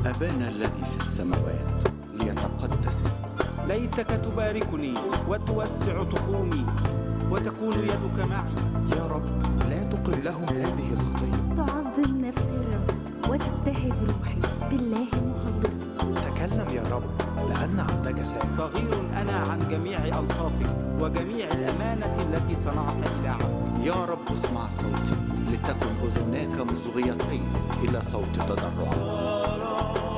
أبانا الذي في السماوات ليتقدس اسمك ليتك تباركني وتوسع تخومي وتكون يدك معي يا رب لا تقل لهم هذه الخطية تعظم نفسي الرب وتبتهج روحي بالله مخلصي تكلم يا رب لأن عبدك سامع صغير أنا عن جميع ألطافك وجميع الأمانة التي صنعت إلى عبدك يا رب اسمع صوتي لتكن أذناك مصغيتين إلى صوت تضرعي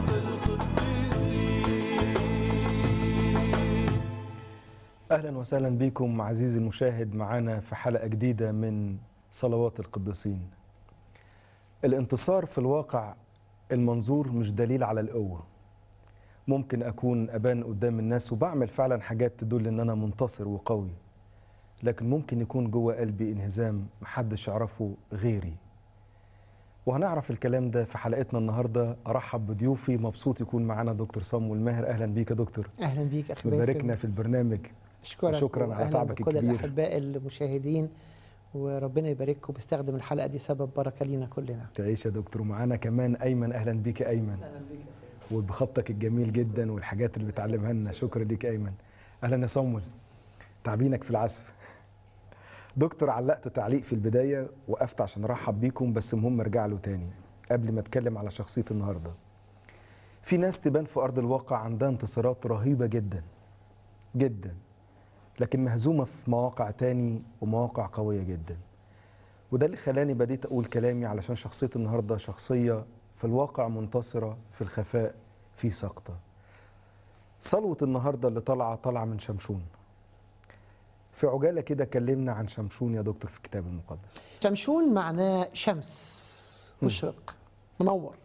اهلا وسهلا بكم عزيزي المشاهد معنا في حلقه جديده من صلوات القديسين. الانتصار في الواقع المنظور مش دليل على القوه. ممكن اكون ابان قدام الناس وبعمل فعلا حاجات تدل ان انا منتصر وقوي. لكن ممكن يكون جوه قلبي انهزام محدش يعرفه غيري. وهنعرف الكلام ده في حلقتنا النهارده ارحب بضيوفي مبسوط يكون معانا دكتور صامويل ماهر اهلا بيك يا دكتور اهلا بيك اخي باسم مباركنا في البرنامج اشكرك وشكراً على وأهلاً تعبك بكل الكبير. الاحباء المشاهدين وربنا يبارككم بيستخدم الحلقه دي سبب بركه لينا كلنا تعيش يا دكتور ومعانا كمان ايمن اهلا بيك يا ايمن وبخطك الجميل جدا والحاجات اللي بتعلمها لنا شكرا ليك يا ايمن اهلا يا صمول تعبينك في العزف دكتور علقت تعليق في البدايه وقفت عشان ارحب بيكم بس مهم ارجع له تاني قبل ما اتكلم على شخصيه النهارده في ناس تبان في ارض الواقع عندها انتصارات رهيبه جدا جدا لكن مهزومه في مواقع تاني ومواقع قويه جدا وده اللي خلاني بديت اقول كلامي علشان شخصيه النهارده شخصيه في الواقع منتصره في الخفاء في سقطه صلوه النهارده اللي طالعه طالعه من شمشون في عجاله كده كلمنا عن شمشون يا دكتور في الكتاب المقدس شمشون معناه شمس مشرق منور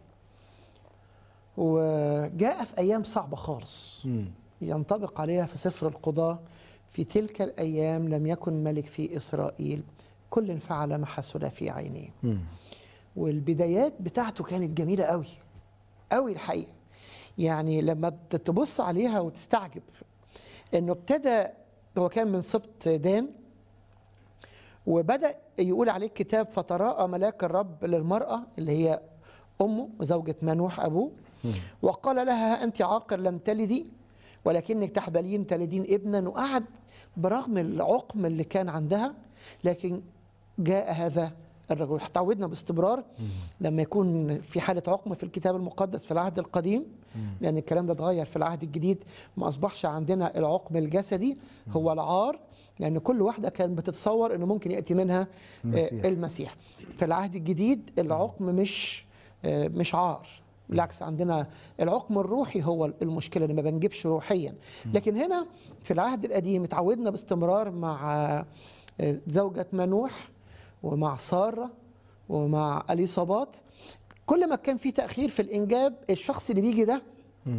وجاء في ايام صعبه خالص ينطبق عليها في سفر القضاة في تلك الأيام لم يكن ملك في إسرائيل كل فعل ما حسن في عينيه مم. والبدايات بتاعته كانت جميلة قوي قوي الحقيقة يعني لما تبص عليها وتستعجب انه ابتدى هو كان من سبط دان وبدأ يقول عليه الكتاب فتراءى ملاك الرب للمرأة اللي هي أمه وزوجة منوح أبوه وقال لها أنت عاقر لم تلدي ولكنك تحبلين تلدين ابنا وقعد برغم العقم اللي كان عندها لكن جاء هذا الرجل تعودنا باستمرار لما يكون في حالة عقم في الكتاب المقدس في العهد القديم لأن الكلام ده اتغير في العهد الجديد ما أصبحش عندنا العقم الجسدي هو العار لأن كل واحدة كانت بتتصور أنه ممكن يأتي منها المسيح. آه، المسيح في العهد الجديد العقم مش آه، مش عار بالعكس عندنا العقم الروحي هو المشكله اللي ما بنجيبش روحيا لكن هنا في العهد القديم اتعودنا باستمرار مع آه، زوجة منوح ومع سارة ومع اليصابات كل ما كان في تأخير في الإنجاب الشخص اللي بيجي ده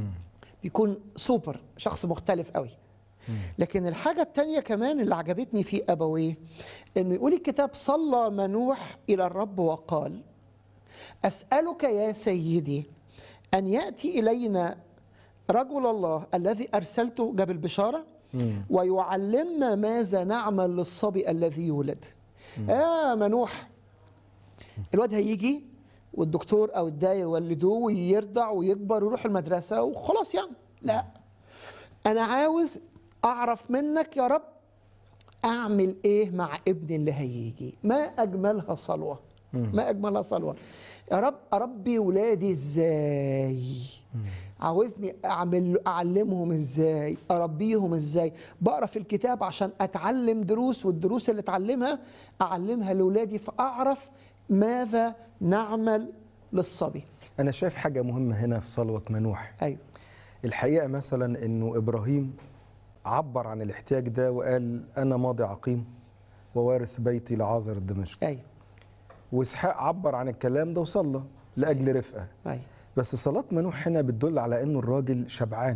بيكون سوبر شخص مختلف قوي لكن الحاجة التانية كمان اللي عجبتني في أبويه إنه يقول الكتاب صلى منوح إلى الرب وقال أسألك يا سيدي أن يأتي إلينا رجل الله الذي أرسلته جاب البشارة ويعلمنا ماذا نعمل للصبي الذي يولد يا منوح الواد هيجي والدكتور او الداية يولدوه ويرضع ويكبر ويروح المدرسة وخلاص يعني لا انا عاوز اعرف منك يا رب اعمل ايه مع ابني اللي هيجي ما اجملها صلوه ما اجملها صلوه يا رب اربي ولادي ازاي عاوزني اعمل اعلمهم ازاي اربيهم ازاي بقرا في الكتاب عشان اتعلم دروس والدروس اللي اتعلمها اعلمها لاولادي فاعرف ماذا نعمل للصبي انا شايف حاجه مهمه هنا في صلوه منوح ايوه الحقيقه مثلا انه ابراهيم عبر عن الاحتياج ده وقال انا ماضي عقيم ووارث بيتي لعازر الدمشقي ايوه واسحاق عبر عن الكلام ده وصلى لاجل رفقه ايوه بس صلاة منوح هنا بتدل على انه الراجل شبعان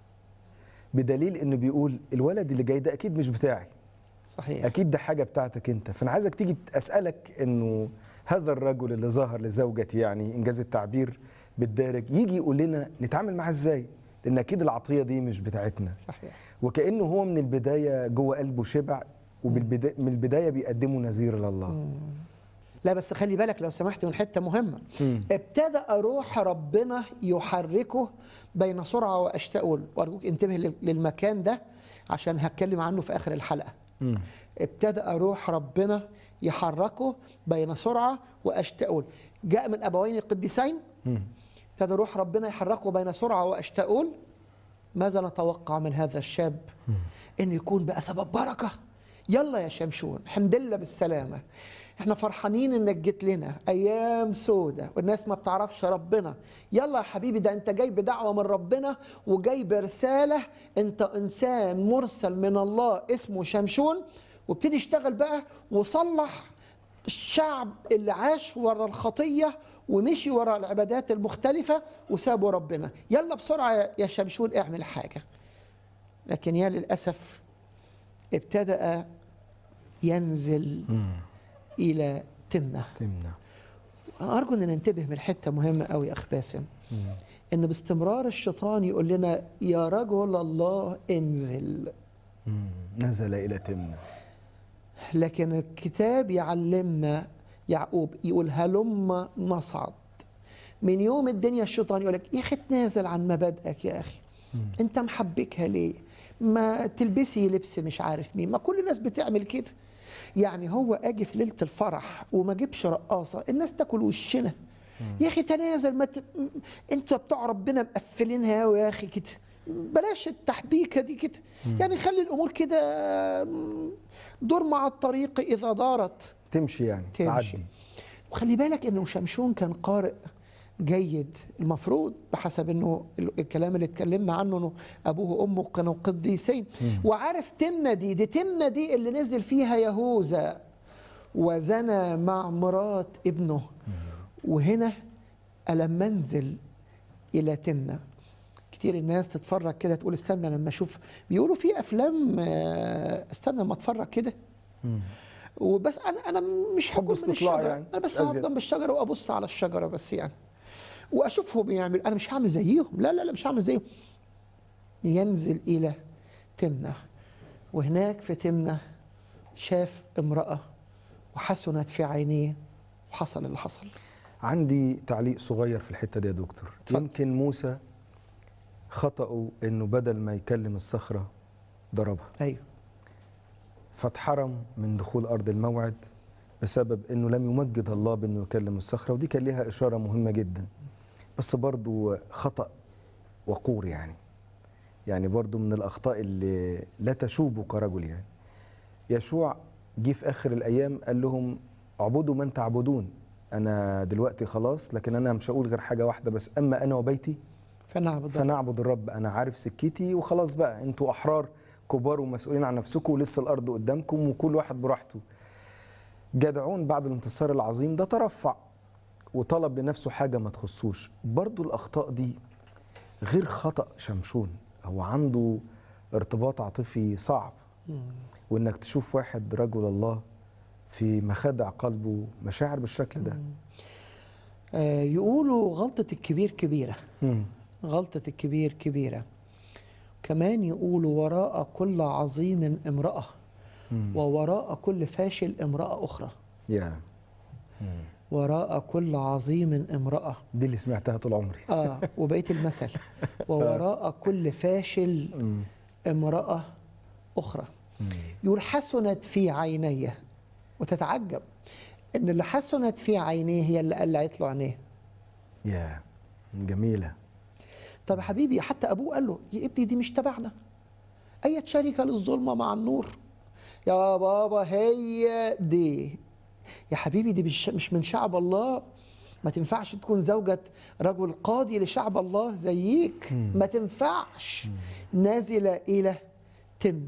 بدليل انه بيقول الولد اللي جاي ده اكيد مش بتاعي صحيح اكيد ده حاجه بتاعتك انت فانا عايزك تيجي اسالك انه هذا الرجل اللي ظهر لزوجتي يعني انجاز التعبير بالدارج يجي يقول لنا نتعامل معاه ازاي لان اكيد العطيه دي مش بتاعتنا صحيح وكانه هو من البدايه جوه قلبه شبع ومن البدايه بيقدمه نذير لله لا بس خلي بالك لو سمحت من حته مهمه ابتدأ روح ربنا يحركه بين سرعه واشتاول وارجوك انتبه لل- للمكان ده عشان هتكلم عنه في اخر الحلقه ابتدأ روح ربنا يحركه بين سرعه واشتاول جاء من ابوين قديسين ابتدى روح ربنا يحركه بين سرعه واشتاول ماذا نتوقع من هذا الشاب ان يكون بقى سبب بركه يلا يا شمشون الحمد لله بالسلامه احنا فرحانين انك جيت لنا ايام سودة والناس ما بتعرفش ربنا يلا يا حبيبي ده انت جاي بدعوه من ربنا وجاي برساله انت انسان مرسل من الله اسمه شمشون وابتدي اشتغل بقى وصلح الشعب اللي عاش ورا الخطيه ومشي ورا العبادات المختلفه وسابوا ربنا يلا بسرعه يا شمشون اعمل حاجه لكن يا للاسف ابتدأ ينزل الى تمنه تمنع انا ارجو ان ننتبه من حته مهمه قوي يا اخ باسم ان باستمرار الشيطان يقول لنا يا رجل الله انزل مم. نزل الى تمنع لكن الكتاب يعلمنا يعقوب يقول هلم نصعد من يوم الدنيا الشيطان يقول لك يا اخي تنازل عن مبادئك يا اخي انت محبكها ليه ما تلبسي لبس مش عارف مين ما كل الناس بتعمل كده يعني هو اجي في ليله الفرح وما اجيبش رقاصه الناس تاكل وشنا يا اخي تنازل ما ت... انت بتوع ربنا مقفلينها قوي يا اخي كده بلاش التحبيكه دي كده يعني خلي الامور كده م، دور مع الطريق اذا دارت تمشي يعني تمشي. تعدي وخلي بالك انه شمشون كان قارئ جيد المفروض بحسب انه ال- الكلام اللي اتكلمنا عنه انه ابوه وامه كانوا قديسين وعارف تمنه دي دي تمنه دي اللي نزل فيها يهوذا وزنى مع مرات ابنه وهنا ألم انزل الى تمنه كتير الناس تتفرج كده تقول استنى لما اشوف بيقولوا في افلام آه، استنى لما اتفرج كده وبس انا انا مش حب هكون من استطلاع الشجره يعني. انا بس أزيد. هقف جنب الشجره وابص على الشجره بس يعني واشوفهم يعمل انا مش هعمل زيهم لا لا لا مش هعمل زيهم ينزل الى تمنه وهناك في تمنه شاف امراه وحسنت في عينيه وحصل اللي حصل عندي تعليق صغير في الحته دي يا دكتور اتفضل. يمكن موسى خطأه انه بدل ما يكلم الصخره ضربها ايوه فاتحرم من دخول ارض الموعد بسبب انه لم يمجد الله بانه يكلم الصخره ودي كان ليها اشاره مهمه جدا بس برضو خطا وقور يعني يعني برضو من الاخطاء اللي لا تشوب كرجل يعني يشوع جه في اخر الايام قال لهم اعبدوا من تعبدون انا دلوقتي خلاص لكن انا مش هقول غير حاجه واحده بس اما انا وبيتي فنعبد الله. فنعبد الرب انا عارف سكتي وخلاص بقى انتوا احرار كبار ومسؤولين عن نفسكم ولسه الارض قدامكم وكل واحد براحته جدعون بعد الانتصار العظيم ده ترفع وطلب لنفسه حاجه ما تخصوش برضو الاخطاء دي غير خطا شمشون هو عنده ارتباط عاطفي صعب وانك تشوف واحد رجل الله في مخادع قلبه مشاعر بالشكل ده آه يقولوا غلطه الكبير كبيره مم. غلطة الكبير كبيرة كمان يقولوا وراء كل عظيم امرأة ووراء كل فاشل امرأة أخرى يا وراء كل عظيم امرأة دي اللي سمعتها طول عمري آه وبقيت المثل ووراء كل فاشل مم. امرأة أخرى يقول حسنت في عيني وتتعجب إن اللي حسنت في عينيه هي اللي قلعت له عينيه يا جميله طب يا حبيبي حتى ابوه قال له يا ابني دي مش تبعنا اي شركه للظلمه مع النور يا بابا هي دي يا حبيبي دي مش مش من شعب الله ما تنفعش تكون زوجة رجل قاضي لشعب الله زيك ما تنفعش نازلة إلى تم